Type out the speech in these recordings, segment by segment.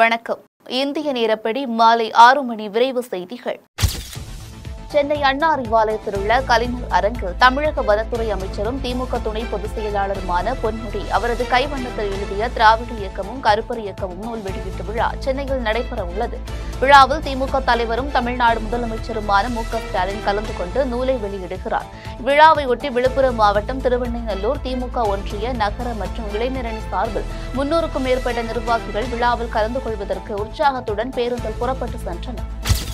வணக்கம் இந்திய நேரப்படி மாலை ஆறு மணி விரைவு செய்திகள் சென்னை அண்ணா அறிவாலயத்தில் உள்ள கலைஞர் அரங்கில் தமிழக வனத்துறை அமைச்சரும் திமுக துணை பொதுச் செயலாளருமான பொன்முடி அவரது கைவண்ணத்தில் எழுதிய திராவிட இயக்கமும் கருப்பர் இயக்கமும் நூல் வெளியீட்டு விழா சென்னையில் நடைபெற உள்ளது விழாவில் திமுக தலைவரும் தமிழ்நாடு முதலமைச்சருமான மு க ஸ்டாலின் கலந்து கொண்டு நூலை வெளியிடுகிறார் விழாவையொட்டி விழுப்புரம் மாவட்டம் திருவெண்ணைநல்லூர் திமுக ஒன்றிய நகர மற்றும் இளைஞரணி சார்பில் முன்னூறுக்கும் மேற்பட்ட நிர்வாகிகள் விழாவில் கலந்து கொள்வதற்கு உற்சாகத்துடன் பேருந்தில் புறப்பட்டு சென்றனர்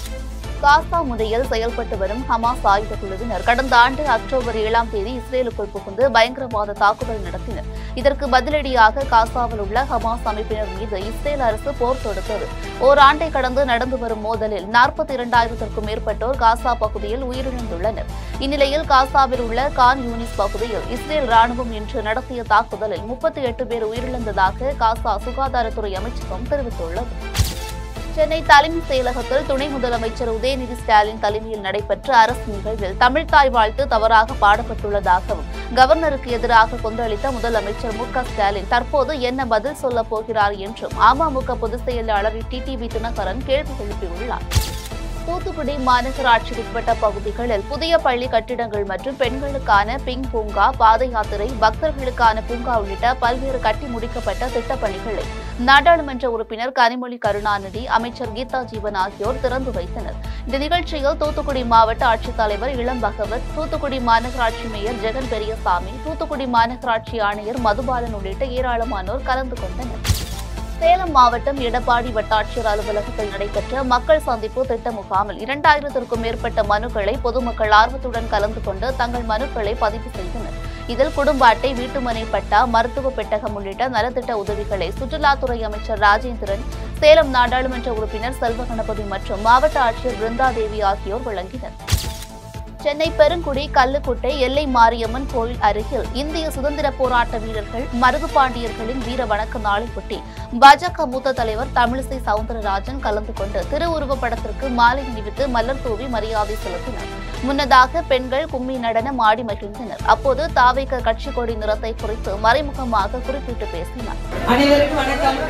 காசா முனையில் செயல்பட்டு வரும் ஹமாஸ் ஆயுத குழுவினர் கடந்த ஆண்டு அக்டோபர் ஏழாம் தேதி இஸ்ரேலுக்குள் புகுந்து பயங்கரவாத தாக்குதல் நடத்தினர் இதற்கு பதிலடியாக காசாவில் உள்ள ஹமாஸ் அமைப்பினர் மீது இஸ்ரேல் அரசு போர் தொடுத்தது ஓராண்டை கடந்து நடந்து வரும் மோதலில் நாற்பத்தி இரண்டாயிரத்திற்கும் மேற்பட்டோர் காசா பகுதியில் உயிரிழந்துள்ளனர் இந்நிலையில் காசாவில் உள்ள கான் யூனிஸ் பகுதியில் இஸ்ரேல் ராணுவம் இன்று நடத்திய தாக்குதலில் முப்பத்தி எட்டு பேர் உயிரிழந்ததாக காசா சுகாதாரத்துறை அமைச்சகம் தெரிவித்துள்ளது சென்னை தலைமைச் செயலகத்தில் துணை முதலமைச்சர் உதயநிதி ஸ்டாலின் தலைமையில் நடைபெற்ற அரசு நிகழ்வில் தமிழ்தாய் வாழ்த்து தவறாக பாடப்பட்டுள்ளதாகவும் கவர்னருக்கு எதிராக கொந்தளித்த முதலமைச்சர் மு க ஸ்டாலின் தற்போது என்ன பதில் சொல்லப் போகிறார் என்றும் அமமுக பொதுச் செயலாளர் டிடிவி தினகரன் கேள்வி எழுப்பியுள்ளார் தூத்துக்குடி மாநகராட்சிக்கு உட்பட்ட பகுதிகளில் புதிய பள்ளி கட்டிடங்கள் மற்றும் பெண்களுக்கான பிங்க் பூங்கா பாத யாத்திரை பக்தர்களுக்கான பூங்கா உள்ளிட்ட பல்வேறு கட்டி முடிக்கப்பட்ட திட்டப்பணிகளை நாடாளுமன்ற உறுப்பினர் கனிமொழி கருணாநிதி அமைச்சர் கீதா ஜீவன் ஆகியோர் திறந்து வைத்தனர் இந்த நிகழ்ச்சியில் தூத்துக்குடி மாவட்ட ஆட்சித்தலைவர் இளம் பகவத் தூத்துக்குடி மாநகராட்சி மேயர் ஜெகன் பெரியசாமி தூத்துக்குடி மாநகராட்சி ஆணையர் மதுபாலன் உள்ளிட்ட ஏராளமானோர் கலந்து கொண்டனர் சேலம் மாவட்டம் எடப்பாடி வட்டாட்சியர் அலுவலகத்தில் நடைபெற்ற மக்கள் சந்திப்பு திட்ட முகாமில் இரண்டாயிரத்திற்கும் மேற்பட்ட மனுக்களை பொதுமக்கள் ஆர்வத்துடன் கலந்து கொண்டு தங்கள் மனுக்களை பதிவு செய்தனர் இதில் குடும்ப அட்டை வீட்டுமனை பட்டா மருத்துவ பெட்டகம் உள்ளிட்ட நலத்திட்ட உதவிகளை சுற்றுலாத்துறை அமைச்சர் ராஜேந்திரன் சேலம் நாடாளுமன்ற உறுப்பினர் செல்வ கணபதி மற்றும் மாவட்ட ஆட்சியர் பிருந்தாதேவி ஆகியோர் வழங்கினர் சென்னை பெருங்குடி கல்லுக்குட்டை எல்லை மாரியம்மன் கோயில் அருகில் இந்திய சுதந்திர போராட்ட வீரர்கள் மருது பாண்டியர்களின் வீர வணக்க நாளையொட்டி பாஜக மூத்த தலைவர் தமிழிசை சவுந்தரராஜன் கலந்து கொண்டு திருவுருவப் படத்திற்கு மாலை அணிவித்து மலர் தூவி மரியாதை செலுத்தினர் முன்னதாக பெண்கள் கும்மி நடனம் ஆடி மகிழ்ந்தனர் அப்போது தாவைக்க கட்சி கொடி நிறத்தை குறித்து மறைமுகமாக குறிப்பிட்டு பேசினார் அனைவருக்கும் வணக்கம்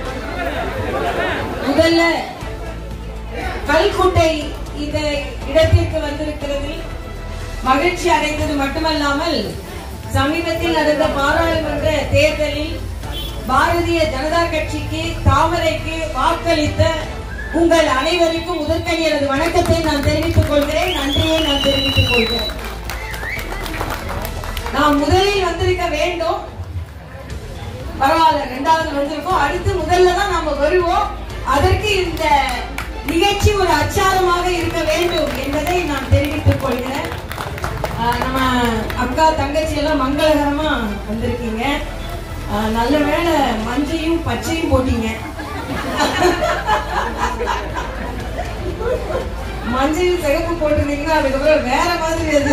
முதல்ல கல்குட்டை இந்த இடத்திற்கு வந்திருக்கிறது மகிழ்ச்சி அடைந்தது மட்டுமல்லாமல் சமீபத்தில் நடந்த பாராளுமன்ற தேர்தலில் பாரதிய ஜனதா கட்சிக்கு தாமரைக்கு வாக்களித்த உங்கள் அனைவருக்கும் முதற்கண் எனது வணக்கத்தை நான் தெரிவித்துக் கொள்கிறேன் நன்றியை நான் தெரிவித்துக் கொள்கிறேன் நாம் முதலில் வந்திருக்க வேண்டும் பரவாயில்ல ரெண்டாவது வந்திருக்கோம் அடுத்து முதல்ல தான் நாம வருவோம் அதற்கு இந்த நிகழ்ச்சி ஒரு அச்சாரமாக இருக்க வேண்டும் என்பதை நான் தெரிவித்துக் கொள்கிறேன் ஆஹ் நம்ம அக்கா தங்கச்சி எல்லாம் மங்களகரமா வந்திருக்கீங்க ஆஹ் நல்ல வேளை மஞ்சையும் பச்சையும் போட்டீங்க மஞ்சையும் சிகப்பு போட்டிருந்தீங்கன்னா அதுக்கப்புறம் வேற மாதிரி அது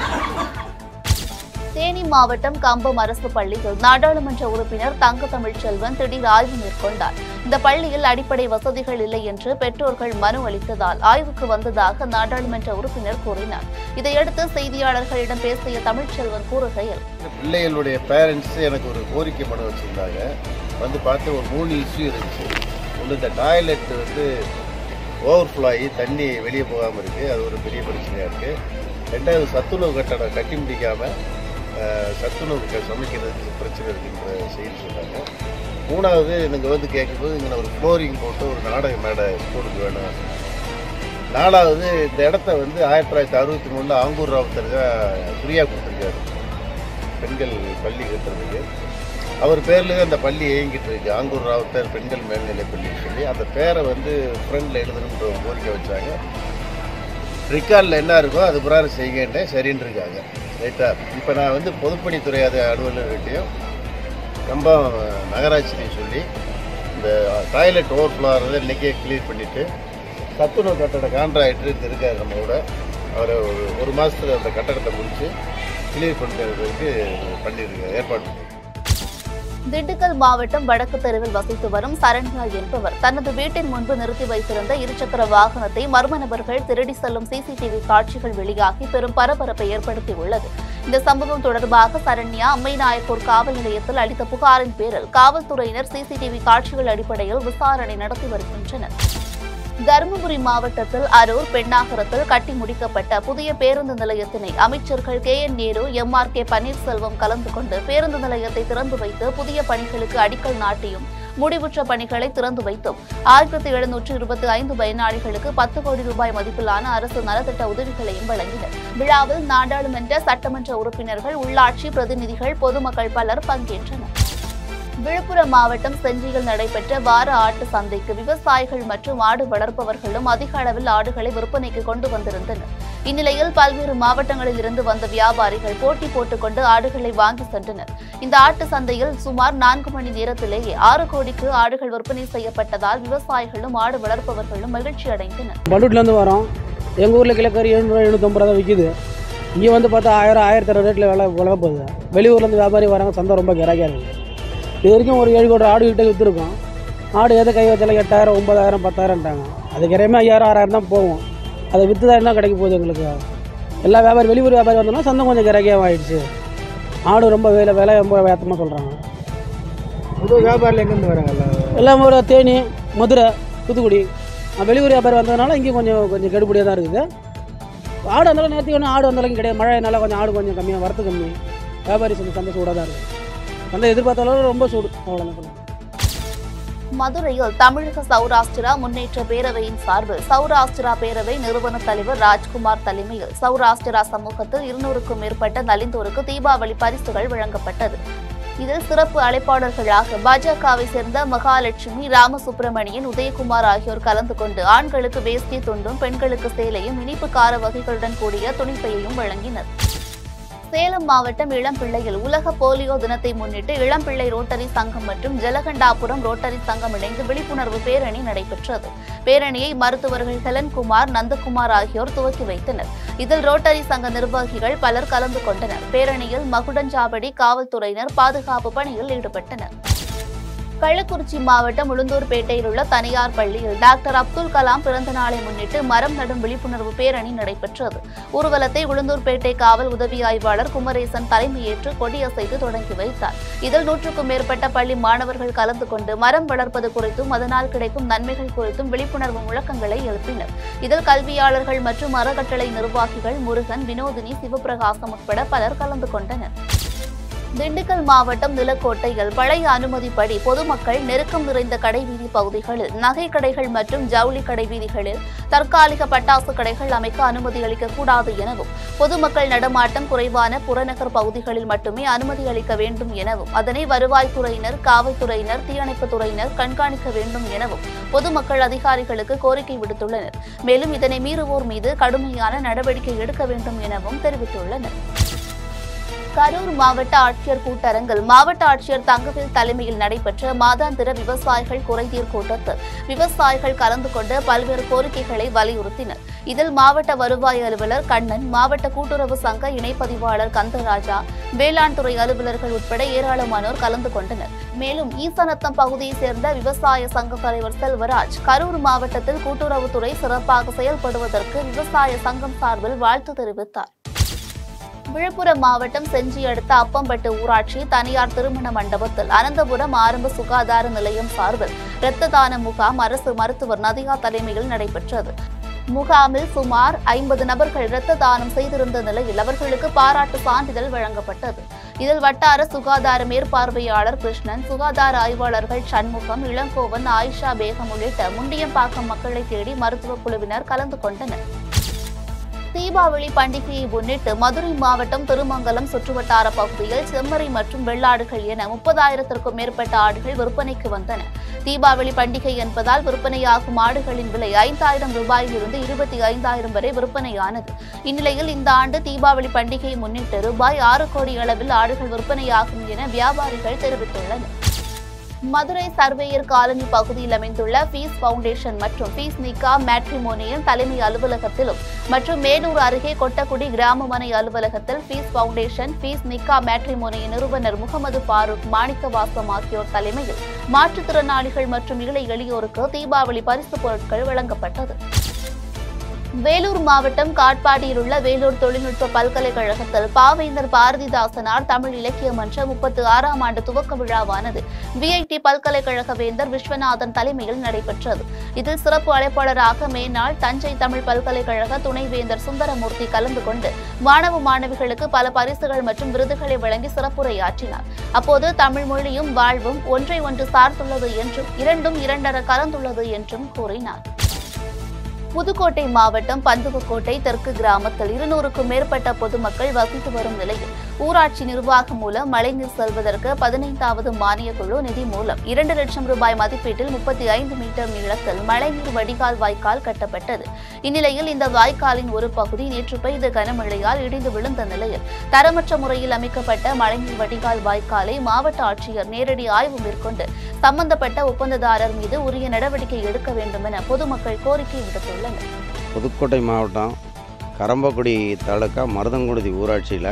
தேனி மாவட்டம் கம்பம் அரசு பள்ளியில் நாடாளுமன்ற உறுப்பினர் தங்க தமிழ்ச்செல்வன் திடீர் ஆய்வு மேற்கொண்டார் இந்த பள்ளியில் அடிப்படை வசதிகள் இல்லை என்று பெற்றோர்கள் மனு அளித்ததால் ஆய்வுக்கு வந்ததாக நாடாளுமன்ற உறுப்பினர் கூறினார் இதையடுத்து செய்தியாளர்களிடம் பேசிய தமிழ்ச்செல்வன் கூறுகையில் இந்த பிள்ளைகளுடைய பேரண்ட்ஸ் எனக்கு ஒரு கோரிக்கை மனு வச்சுருந்தாங்க வந்து பார்த்து ஒரு மூணு இஷ்யூ இருந்துச்சு ஒன்று இந்த டாய்லெட் வந்து ஓவர்ஃப்ளோ ஆகி தண்ணி வெளியே போகாமல் இருக்குது அது ஒரு பெரிய பிரச்சனையாக இருக்குது ரெண்டாவது சத்துணவு கட்டணம் கட்டி முடிக்காமல் சத்துணவு க- சமைக்கிறதுக்கு பிரச்சனை இருக்குன்ற செய்தி சொன்னாங்க மூணாவது நீங்கள் வந்து கேட்கும்போது இங்கே ஒரு ஃப்ளோரிங் போட்டு ஒரு நாடக மேடை ஸ்கூலுக்கு வேணும் நாலாவது இந்த இடத்த வந்து ஆயிரத்தி தொள்ளாயிரத்தி அறுபத்தி மூணில் ஆங்கூர் ராவுத்தர் தான் ஃப்ரீயாக கொடுத்துருக்காரு பெண்கள் பள்ளி கட்டுறதுக்கு அவர் பேரில் தான் அந்த பள்ளி இயங்கிட்டு இருக்கு ஆங்கூர் ராவுத்தர் பெண்கள் மேல்நிலைப் பள்ளின்னு சொல்லி அந்த பேரை வந்து ஃப்ரெண்டில் எழுதணுன்ற ஒரு கோரிக்கை வச்சாங்க ரிக்கார்டில் என்ன இருக்கோ அது பிரகாரம் செய்யுங்கன்னு சரின்னு இருக்காங்க ரைட்டா இப்போ நான் வந்து பொதுப்பணித்துறை அது அலுவலர்கிட்டையும் கம்பம் நகராட்சிலையும் சொல்லி இந்த டாய்லெட் ஓவர்ஃப்ளோ ஆகிறத இன்றைக்கே கிளியர் பண்ணிவிட்டு சத்துணவு கட்டட கான்ட்ராக்டர் இங்கே இருக்கார் நம்ம கூட அவரை ஒரு ஒரு மாதத்தில் அந்த கட்டடத்தை முடித்து கிளியர் பண்ணுறதுக்கு பண்ணியிருக்காங்க ஏற்பாடு பண்ணியிருக்காங்க திண்டுக்கல் மாவட்டம் வடக்கு தெருவில் வசித்து வரும் சரண்யா என்பவர் தனது வீட்டின் முன்பு நிறுத்தி வைத்திருந்த இருசக்கர வாகனத்தை மர்ம நபர்கள் திருடி செல்லும் சிசிடிவி காட்சிகள் வெளியாகி பெரும் பரபரப்பை ஏற்படுத்தியுள்ளது இந்த சம்பவம் தொடர்பாக சரண்யா அம்மைநாயக்கூர் காவல் நிலையத்தில் அளித்த புகாரின் பேரில் காவல்துறையினர் சிசிடிவி காட்சிகள் அடிப்படையில் விசாரணை நடத்தி வருகின்றனர் தருமபுரி மாவட்டத்தில் அரூர் பெண்ணாகரத்தில் கட்டி முடிக்கப்பட்ட புதிய பேருந்து நிலையத்தினை அமைச்சர்கள் K N Nehru M R K Panneerselvam கலந்து கொண்டு பேருந்து நிலையத்தை திறந்து வைத்து புதிய பணிகளுக்கு அடிக்கல் நாட்டியும் முடிவுற்ற பணிகளை திறந்து வைத்தும் ஆயிரத்தி எழுநூற்று இருபத்தி ஐந்து பயனாளிகளுக்கு பத்து கோடி ரூபாய் மதிப்பிலான அரசு நலத்திட்ட உதவிகளையும் வழங்கினர் விழாவில் நாடாளுமன்ற சட்டமன்ற உறுப்பினர்கள் உள்ளாட்சி பிரதிநிதிகள் பொதுமக்கள் பலர் பங்கேற்றனர் விழுப்புரம் மாவட்டம் செஞ்சியில் நடைபெற்ற வார ஆட்டு சந்தைக்கு விவசாயிகள் மற்றும் ஆடு வளர்ப்பவர்களும் அதிக அளவில் ஆடுகளை விற்பனைக்கு கொண்டு வந்திருந்தனர் இந்நிலையில் பல்வேறு மாவட்டங்களில் இருந்து வந்த வியாபாரிகள் போட்டி போட்டுக்கொண்டு ஆடுகளை வாங்கி சென்றனர் இந்த ஆட்டு சந்தையில் சுமார் நான்கு மணி நேரத்திலேயே ஆறு கோடிக்கு ஆடுகள் விற்பனை செய்யப்பட்டதால் விவசாயிகளும் ஆடு வளர்ப்பவர்களும் மகிழ்ச்சி அடைந்தனர் பண்டூட்லேருந்து வரோம் எங்கள் ஊரில் கிலோக்கறி எழுநூறு எழுநூற்றம்பது ரூபா விற்கிது இங்கே வந்து பார்த்தா ஆயிரம் ஆயிரத்தி இரநூறு ரேட்டில் விலை விலை போகுது வெளியூர்லேருந்து வியாபாரி வராங்க சந்தை ரொம்ப கிராக்கியாக இருக்குது இது வரைக்கும் ஒரு ஏழு கோடி ஆடு கிட்ட விற்றுருக்கோம் ஆடு எதை கை வச்சாலும் எட்டாயிரம் ஒன்பதாயிரம் பத்தாயிரம்ட்டாங்க அதுக்கு இறையுமே ஐயாயிரம் ஆறாயிரம் தான் போகும் அதை விற்று தான் என்ன கிடைக்க போகுது எங்களுக்கு எல்லா வியாபாரி வெளியூர் வியாபாரி வந்தோம்னா சந்தை கொஞ்சம் கிராக்கியாக ஆயிடுச்சு ஆடு ரொம்ப விலை விலை ரொம்ப வேத்தமாக சொல்கிறாங்க புது வியாபாரில் எங்கேருந்து வராங்க எல்லாம் எல்லாம் ஒரு தேனி மதுரை தூத்துக்குடி அஹ் வெளியூர் வியாபாரி வந்ததுனால இங்கே கொஞ்சம் கொஞ்சம் கெடுபடியாக தான் இருக்குது ஆடு அந்தளவு நேரத்துக்கு ஒன்றும் ஆடு அந்தளவுக்கு கிடையாது மழைனால கொஞ்சம் ஆடு கொஞ்சம் கம்மியாக வரத்து கம்மி வியாபாரி சந்தை சந்தை சூடாக தான் இருக்குது சந்தை எதிர்பார்த்த அளவு ரொம்ப சூடு அவ்வளோதான் மதுரையில் தமிழக சௌராஷ்டிரா முன்னேற்ற பேரவையின் சார்பில் சௌராஷ்டிரா பேரவை நிறுவன தலைவர் ராஜ்குமார் தலைமையில் சௌராஷ்டிரா சமூகத்தில் இருநூறுக்கும் மேற்பட்ட நலிந்தோருக்கு தீபாவளி பரிசுகள் வழங்கப்பட்டது இதில் சிறப்பு அழைப்பாளர்களாக பாஜகவை சேர்ந்த மகாலட்சுமி ராமசுப்பிரமணியன் உதயகுமார் ஆகியோர் கலந்து கொண்டு ஆண்களுக்கு வேஷ்டி துண்டும் பெண்களுக்கு சேலையும் இனிப்பு கார வகைகளுடன் கூடிய துணிப்பையையும் வழங்கினர் சேலம் மாவட்டம் இளம்பிள்ளையில் உலக போலியோ தினத்தை முன்னிட்டு இளம்பிள்ளை ரோட்டரி சங்கம் மற்றும் ஜலகண்டாபுரம் ரோட்டரி சங்கம் இணைந்து விழிப்புணர்வு பேரணி நடைபெற்றது பேரணியை மருத்துவர்கள் ஹெலன்குமார் நந்தகுமார் ஆகியோர் துவக்கி வைத்தனர் இதில் ரோட்டரி சங்க நிர்வாகிகள் பலர் கலந்து கொண்டனர் பேரணியில் மகுடஞ்சாவடி காவல்துறையினர் பாதுகாப்பு பணியில் ஈடுபட்டனர் கள்ளக்குறிச்சி மாவட்டம் உளுந்தூர்பேட்டையில் உள்ள தனியார் பள்ளியில் டாக்டர் அப்துல் கலாம் பிறந்த நாளை முன்னிட்டு மரம் நடும் விழிப்புணர்வு பேரணி நடைபெற்றது ஊர்வலத்தை உளுந்தூர்பேட்டை காவல் உதவி ஆய்வாளர் குமரேசன் தலைமையேற்று கொடியசைத்து தொடங்கி வைத்தார் இதில் நூற்றுக்கும் மேற்பட்ட பள்ளி மாணவர்கள் கலந்து கொண்டு மரம் வளர்ப்பது குறித்தும் அதனால் கிடைக்கும் நன்மைகள் குறித்தும் விழிப்புணர்வு முழக்கங்களை எழுப்பினர் இதில் கல்வியாளர்கள் மற்றும் அறக்கட்டளை நிர்வாகிகள் முருகன் வினோதினி சிவபிரகாசம் உட்பட பலர் கலந்து கொண்டனர் திண்டுக்கல் மாவட்டம் நிலக்கோட்டையில் பழைய அனுமதிப்படி பொதுமக்கள் நெருக்கம் நிறைந்த கடைவீதி பகுதிகளில் நகை கடைகள் மற்றும் ஜவுளி கடை வீதிகளில் தற்காலிக பட்டாசு கடைகள் அமைக்க அனுமதி அளிக்கக்கூடாது எனவும் பொதுமக்கள் நடமாட்டம் குறைவான புறநகர் பகுதிகளில் மட்டுமே அனுமதி அளிக்க வேண்டும் எனவும் அதனை வருவாய்த்துறையினர் காவல்துறையினர் தீயணைப்புத் துறையினர் கண்காணிக்க வேண்டும் எனவும் பொதுமக்கள் அதிகாரிகளுக்கு கோரிக்கை விடுத்துள்ளனர் மேலும் இதனை மீறுவோர் மீது கடுமையான நடவடிக்கை எடுக்க வேண்டும் எனவும் தெரிவித்துள்ளனர் கரூர் மாவட்ட ஆட்சியர் கூட்டரங்கில் மாவட்ட ஆட்சியர் தங்கவேல் தலைமையில் நடைபெற்ற மாதாந்திர விவசாயிகள் குறைதீர் கூட்டத்தில் விவசாயிகள் கலந்து கொண்டு பல்வேறு கோரிக்கைகளை வலியுறுத்தினர் இதில் மாவட்ட வருவாய் அலுவலர் கண்ணன் மாவட்ட கூட்டுறவு சங்க இணைப்பதிவாளர் கந்தராஜா வேளாண் துறை அலுவலர்கள் உட்பட ஏராளமானோர் கலந்து கொண்டனர் மேலும் ஈசனத்தம் பகுதியைச் சேர்ந்த விவசாய சங்க தலைவர் செல்வராஜ் கரூர் மாவட்டத்தில் கூட்டுறவுத்துறை சிறப்பாக செயல்படுவதற்கு விவசாய சங்கம் சார்பில் வாழ்த்து தெரிவித்தார் விழுப்புரம் மாவட்டம் செஞ்சி அடுத்த அப்பம்பட்டு ஊராட்சி தனியார் திருமண மண்டபத்தில் அனந்தபுரம் ஆரம்ப சுகாதார நிலையம் சார்பில் இரத்த தான முகாம் அரசு மருத்துவர் நதியா தலைமையில் நடைபெற்றது முகாமில் சுமார் ஐம்பது நபர்கள் இரத்த தானம் செய்திருந்த நிலையில் அவர்களுக்கு பாராட்டு சான்றிதழ் வழங்கப்பட்டது இதில் வட்டார சுகாதார மேற்பார்வையாளர் கிருஷ்ணன் சுகாதார ஆய்வாளர்கள் சண்முகம் இளங்கோவன் ஆயிஷா பேகம் உள்ளிட்ட முண்டியம்பாக்கம் மக்களை தேடி மருத்துவ குழுவினர் கலந்து கொண்டனர் தீபாவளி பண்டிகையை முன்னிட்டு மதுரை மாவட்டம் திருமங்கலம் சுற்றுவட்டார பகுதியில் செம்மறி மற்றும் வெள்ளாடுகள் என முப்பதாயிரத்திற்கும் மேற்பட்ட ஆடுகள் விற்பனைக்கு வந்தன தீபாவளி பண்டிகை என்பதால் விற்பனையாகும் ஆடுகளின் விலை ஐந்தாயிரம் ரூபாயிலிருந்து இருபத்தி ஐந்தாயிரம் வரை விற்பனையானது இந்நிலையில் இந்த ஆண்டு தீபாவளி பண்டிகையை முன்னிட்டு ரூபாய் ஆறு கோடி அளவில் ஆடுகள் விற்பனையாகும் என வியாபாரிகள் தெரிவித்துள்ளனர் மதுரை சர்வேயர் காலனி பகுதியில் அமைந்துள்ள ஃபீஸ் ஃபவுண்டேஷன் மற்றும் ஃபீஸ் நிக்கா மேட்ரிமோனியின் தலைமை அலுவலகத்திலும் மற்றும் மேலூர் அருகே கொட்டக்குடி கிராம மனை அலுவலகத்தில் ஃபீஸ் ஃபவுண்டேஷன் ஃபீஸ் நிக்கா மேட்ரிமோனியின் நிறுவனர் முகமது ஃபாரூக் மாணிக்கவாசம் ஆகியோர் தலைமையில் மாற்றுத்திறனாளிகள் மற்றும் ஏழை எளியோருக்கு தீபாவளி பரிசுப் பொருட்கள் வழங்கப்பட்டது வேலூர் மாவட்டம் காட்பாடியில் உள்ள வேலூர் தொழில்நுட்ப பல்கலைக்கழகத்தில் பாவேந்தர் பாரதிதாசனார் தமிழ் இலக்கிய மன்ற முப்பத்து ஆறாம் ஆண்டு துவக்க விழாவானது விஐடி பல்கலைக்கழக வேந்தர் விஸ்வநாதன் தலைமையில் நடைபெற்றது இதில் சிறப்பு அழைப்பாளராக மேனாள் தஞ்சை தமிழ் பல்கலைக்கழக துணைவேந்தர் சுந்தரமூர்த்தி கலந்து கொண்டு மாணவ மாணவிகளுக்கு பல பரிசுகள் மற்றும் விருதுகளை வழங்கி சிறப்புரையாற்றினார் அப்போது தமிழ் மொழியும் வாழ்வும் ஒன்றை ஒன்று சார்ந்துள்ளது என்றும் இரண்டும் இரண்டர கலந்துள்ளது என்றும் கூறினார் புதுக்கோட்டை மாவட்டம் பந்துவக்கோட்டை தெற்கு கிராமத்தில் இருநூறுக்கும் மேற்பட்ட பொதுமக்கள் வசித்து வரும் நிலையில் ஊராட்சி நிர்வாகம் மூலம் மழைநீர் செல்வதற்கு பதினைந்தாவது மானியக் குழு நிதி மூலம் இரண்டு லட்சம் ரூபாய் மதிப்பீட்டில் முப்பத்தி ஐந்து மீட்டர் நீளத்தில் மழைநீர் வடிகால் வாய்க்கால் கட்டப்பட்டது இந்நிலையில் இந்த வாய்க்காலின் ஒரு பகுதி நேற்று பெய்த கனமழையால் இடிந்து விழுந்த நிலையில் தரமற்ற முறையில் அமைக்கப்பட்ட மழைநீர் வடிகால் வாய்க்காலை மாவட்ட ஆட்சியர் நேரடி ஆய்வு மேற்கொண்டு சம்பந்தப்பட்ட ஒப்பந்ததாரர் மீது உரிய நடவடிக்கை எடுக்க வேண்டும் என பொதுமக்கள் கோரிக்கை விடுத்துள்ளனர் புதுக்கோட்டை மாவட்டம் கரம்பக்குடி தாலுக்கா மருதங்குடி ஊராட்சியில்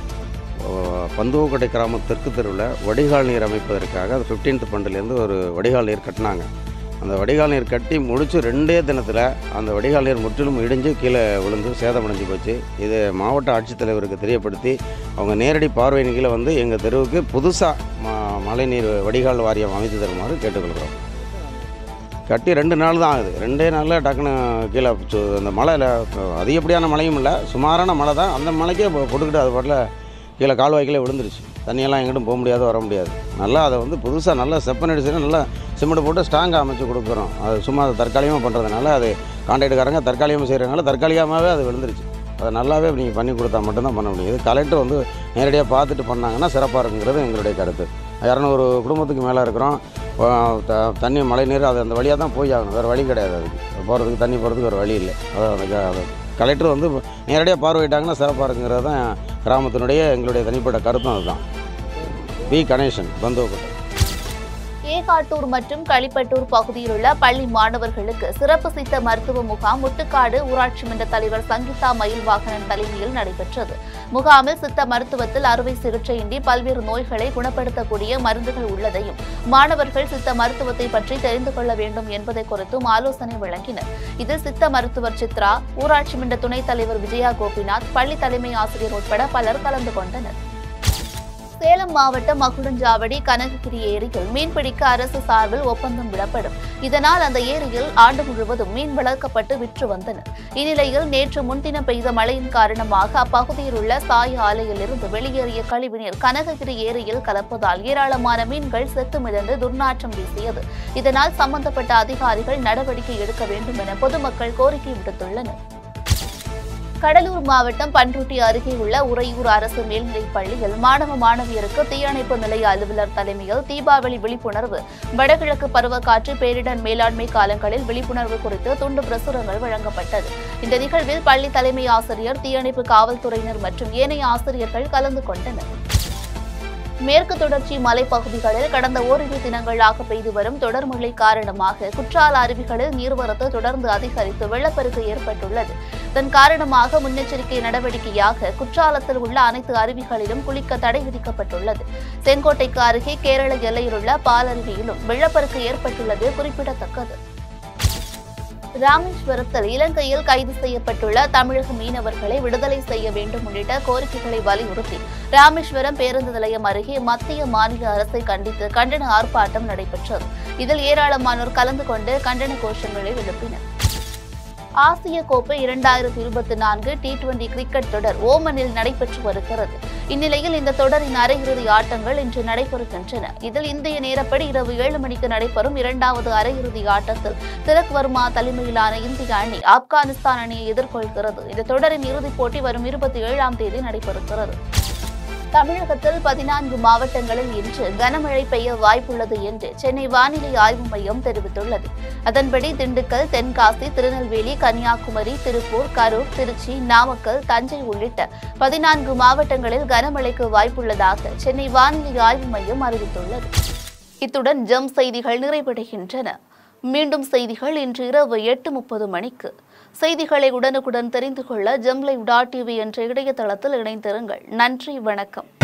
பந்துவக்கோட்டை கிராம தெற்கு தெருவில் வடிகால் நீர் அமைப்பதற்காக ஃபிஃப்டீன்த் ஃபண்டிலேருந்து ஒரு வடிகால் நீர் கட்டினாங்க அந்த வடிகால் நீர் கட்டி முடிச்சு ரெண்டே தினத்தில் அந்த வடிகால் நீர் முற்றிலும் இடிஞ்சு கீழே விழுந்து சேதமடைஞ்சு போச்சு இது மாவட்ட ஆட்சித்தலைவருக்கு தெரியப்படுத்தி அவங்க நேரடி பார்வையின் கீழே வந்து எங்கள் தெருவுக்கு புதுசாக ம மழைநீர் வடிகால் வாரியம் அமைத்து தருமாறு கேட்டுக்கொள்கிறோம் கட்டி ரெண்டு நாள் தான் ஆகுது ரெண்டே நாளில் டக்குன்னு கீழே சு- அந்த மழையில் அதிகப்படியான மழையும் இல்லை சுமாரான மழை தான் அந்த மழைக்கே இப்போ போட்டுக்கிட்டு அது பாட்டில் கீழே கால்வாய்க்கிலே விழுந்துருச்சு தண்ணியெல்லாம் எங்கிட்டும் போக முடியாது வர முடியாது நல்லா அதை வந்து புதுசாக நல்லா செப்பன் அடிச்சு நல்லா சிமெண்ட் போட்டு ஸ்ட்ராங்காக அமைச்சு கொடுக்குறோம் அது சும்மா அதை தற்காலிகமாக பண்ணுறதுனால அது கான்ட்ராக்டுக்காரங்க தற்காலிகமாக செய்கிறனால தற்காலிகமாகவே அது விழுந்துருச்சு அதை நல்லாவே நீங்கள் பண்ணி கொடுத்தா மட்டும்தான் பண்ண முடியும் இது கலெக்டர் வந்து நேரடியாக பார்த்துட்டு பண்ணாங்கன்னா சிறப்பாக இருக்குங்கிறது எங்களுடைய கருத்து இரநூறு குடும்பத்துக்கு மேலே இருக்கிறோம் ஆ, த- தண்ணி மழை நீர் அது அந்த வழியாக தான் போய் ஆகணும் வேறு வழி கிடையாது அதுக்கு போகிறதுக்கு தண்ணி போகிறதுக்கு வேறு வழி இல்லை அதான் அந்த க- அது கலெக்டர் வந்து நேரடியாக பார்வையிட்டாங்கன்னா சிறப்பாக இருக்குங்கிறது தான் கிராமத்தினுடைய எங்களுடைய தனிப்பட்ட கருத்தும் அதுதான் பி கணேசன் பந்தோக்கோட்டை ஏகாட்டூர் மற்றும் களிப்பட்டூர் பகுதியில் உள்ள பள்ளி மாணவர்களுக்கு சிறப்பு சித்த மருத்துவ முகாம் முட்டுக்காடு ஊராட்சி மன்ற தலைவர் சங்கீதா மயில்வாகனன் தலைமையில் நடைபெற்றது முகாமில் சித்த மருத்துவத்தில் அறுவை சிகிச்சையின்றி பல்வேறு நோய்களை குணப்படுத்தக்கூடிய மருந்துகள் உள்ளதையும் மாணவர்கள் சித்த மருத்துவத்தை பற்றி தெரிந்து கொள்ள வேண்டும் என்பதை குறித்தும் ஆலோசனை வழங்கினர் இதில் சித்த மருத்துவர் சித்ரா ஊராட்சி மன்ற துணைத் தலைவர் விஜயா கோபிநாத் பள்ளி தலைமை ஆசிரியர் உட்பட பலர் கலந்து கொண்டனர் சேலம் மாவட்டம் மகுடஞ்சாவடி கனககிரி ஏரியில் மீன்பிடிக்க அரசு சார்பில் ஒப்பந்தம் விடப்படும் இதனால் அந்த ஏரியில் ஆண்டு முழுவதும் மீன் வளர்க்கப்பட்டு விற்று வந்தனர் இந்நிலையில் நேற்று முன்தினம் பெய்த மழையின் காரணமாக அப்பகுதியில் உள்ள சாய ஆலையிலிருந்து வெளியேறிய கழிவுநீர் கனககிரி ஏரியில் கலப்பதால் ஏராளமான மீன்கள் செத்து மிதந்து துர்நாற்றம் வீசியது இதனால் சம்பந்தப்பட்ட அதிகாரிகள் நடவடிக்கை எடுக்க வேண்டும் என பொதுமக்கள் கோரிக்கை விடுத்துள்ளனர் கடலூர் மாவட்டம் பன்ருட்டி அருகே உள்ள உறையூர் அரசு மேல்நிலைப் பள்ளியில் மாணவ மாணவியருக்கு தீயணைப்பு நிலைய அலுவலர் தலைமையில் தீபாவளி விழிப்புணர்வு வடகிழக்கு பருவக்காற்று பேரிடர் மேலாண்மை காலங்களில் விழிப்புணர்வு குறித்து துண்டு பிரசுரங்கள் வழங்கப்பட்டது இந்த நிகழ்வில் பள்ளி தலைமை ஆசிரியர் தீயணைப்பு காவல்துறையினர் மற்றும் ஏனைய ஆசிரியர்கள் கலந்து கொண்டனர் மேற்கு தொடர்ச்சி மலைப்பகுதிகளில் கடந்த ஓரிரு தினங்களாக பெய்து வரும் தொடர் மழை காரணமாக குற்றால அருவிகளில் நீர்வரத்து தொடர்ந்து அதிகரித்து வெள்ளப்பெருக்கு ஏற்பட்டுள்ளது இதன் காரணமாக முன்னெச்சரிக்கை நடவடிக்கையாக குற்றாலத்தில் உள்ள அனைத்து அருவிகளிலும் குளிக்க தடை விதிக்கப்பட்டுள்ளது செங்கோட்டைக்கு அருகே கேரள எல்லையில் உள்ள பாலருவியிலும் வெள்ளப்பெருக்கு ஏற்பட்டுள்ளது குறிப்பிடத்தக்கது ராமேஸ்வரத்தில் இலங்கையில் கைது செய்யப்பட்டுள்ள தமிழக மீனவர்களை விடுதலை செய்ய வேண்டும் உள்ளிட்ட கோரிக்கைகளை வலியுறுத்தி ராமேஸ்வரம் பேருந்து நிலையம் அருகே மத்திய மாநில அரசை கண்டித்து கண்டன ஆர்ப்பாட்டம் நடைபெற்றது இதில் ஏராளமானோர் கலந்து கொண்டு கண்டன கோஷங்களை எழுப்பினர் ஆசிய கோப்பை இரண்டாயிரத்தி இருபத்தி நான்கு டி டுவெண்டி கிரிக்கெட் தொடர் ஓமனில் நடைபெற்று வருகிறது இந்நிலையில் இந்த தொடரின் அரையிறுதி ஆட்டங்கள் இன்று நடைபெறுகின்றன இதில் இந்திய நேரப்படி இரவு ஏழு மணிக்கு நடைபெறும் இரண்டாவது அரையிறுதி ஆட்டத்தில் திலக் வர்மா தலைமையிலான இந்திய அணி ஆப்கானிஸ்தான் அணியை எதிர்கொள்கிறது இந்த தொடரின் இறுதிப் போட்டி வரும் இருபத்தி ஏழாம் தேதி நடைபெறுகிறது தமிழகத்தில் பதினான்கு மாவட்டங்களில் இன்று கனமழை பெய்ய வாய்ப்புள்ளது என்று சென்னை வானிலை ஆய்வு மையம் தெரிவித்துள்ளது அதன்படி திண்டுக்கல் தென்காசி திருநெல்வேலி கன்னியாகுமரி திருப்பூர் கரூர் திருச்சி நாமக்கல் தஞ்சை உள்ளிட்ட பதினான்கு மாவட்டங்களில் கனமழைக்கு வாய்ப்புள்ளதாக சென்னை வானிலை ஆய்வு மையம் அறிவித்துள்ளது இத்துடன் ஜம் செய்திகள் நிறைவடைகின்றன மீண்டும் செய்திகள் இன்று இரவு எட்டு முப்பது மணிக்கு செய்திகளை உடனுக்குடன் தெரிந்து கொள்ள ஜம்லைவ் டாட் டிவி என்ற இணையதளத்தில் இணைந்திருங்கள் நன்றி வணக்கம்